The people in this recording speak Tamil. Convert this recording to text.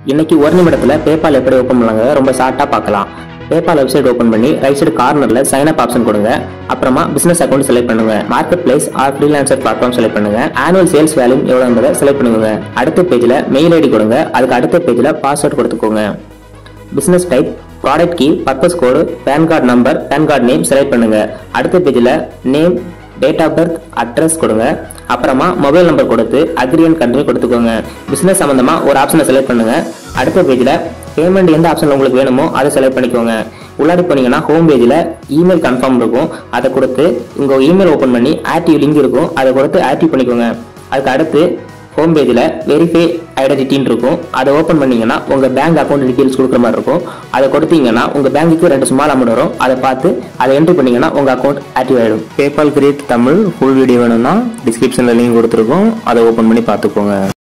இன்னைக்கு ஒரு நிமிடத்துல பேபால் எப்படி ஓப்பன் பண்ணலாங்க ரொம்ப ஷார்ட்டா பார்க்கலாம் பேபால் வெப்சைட் ஓப்பன் பண்ணி ரைட் சைடு கார்னர்ல சைன் அப் ஆப்ஷன் கொடுங்க அப்புறமா பிசினஸ் அக்கௌண்ட் செலக்ட் பண்ணுங்க marketplace or freelancer platform select பண்ணுங்க ஆனுவல் சேல்ஸ் வேல்யூ எவ்வளவு என்பதை செலக்ட் பண்ணுங்க அடுத்த பேஜ்ல மெயில் ஐடி கொடுங்க அதுக்கு அடுத்த பேஜ்ல பாஸ்வேர்ட் கொடுத்துக்கோங்க business type product key purpose code PAN card number PAN card name select பண்ணுங்க அடுத்த பேஜ்ல name date of birth address கொடுங்க அப்புறமா மொபைல் நம்பர் கொடுத்து அக்ரி அண்ட் கண்ட்ரி கொடுத்துக்கோங்க பிசினஸ் சம்பந்தமா ஒரு ஆப்ஷனை செலக்ட் பண்ணுங்க அடுத்த பேஜ்ல பேமெண்ட் எந்த ஆப்ஷன் உங்களுக்கு வேணுமோ அதை செலக்ட் பண்ணிக்கோங்க உள்ளாடி போனீங்கன்னா ஹோம் பேஜில் இமெயில் கன்ஃபார்ம் இருக்கும் அதை கொடுத்து உங்கள் இமெயில் ஓப்பன் பண்ணி ஆக்டிவ் லிங்க் இருக்கும் அதை கொடுத்து ஆக்டிவ் பண்ணிக்கோங்க அதுக்கு அடுத்து ஹோம் பேஜில் வெரிஃபை ஐடென்டிட்டின்னு இருக்கும் அதை ஓப்பன் பண்ணீங்கன்னா உங்கள் பேங்க் அக்கௌண்ட் டீட்டெயில்ஸ் கொடுக்குற மாதிரி இருக்கும் அதை கொடுத்தீங்கன்னா உங்கள் பேங்க்குக்கு ரெண்டு ஸ்மால் அமௌண்ட் வரும் அதை பார்த்து அதை என்ட்ரி பண்ணீங்கன்னா உங்கள் அக்கௌண்ட் ஆக்டிவ் ஆகிடும் PayPal create Tamil full video வேணும்னா டிஸ்கிரிப்ஷனில் லிங்க் கொடுத்துருக்கோம் அதை ஓப்பன் பண்ணி பார்த்துக்கோங்க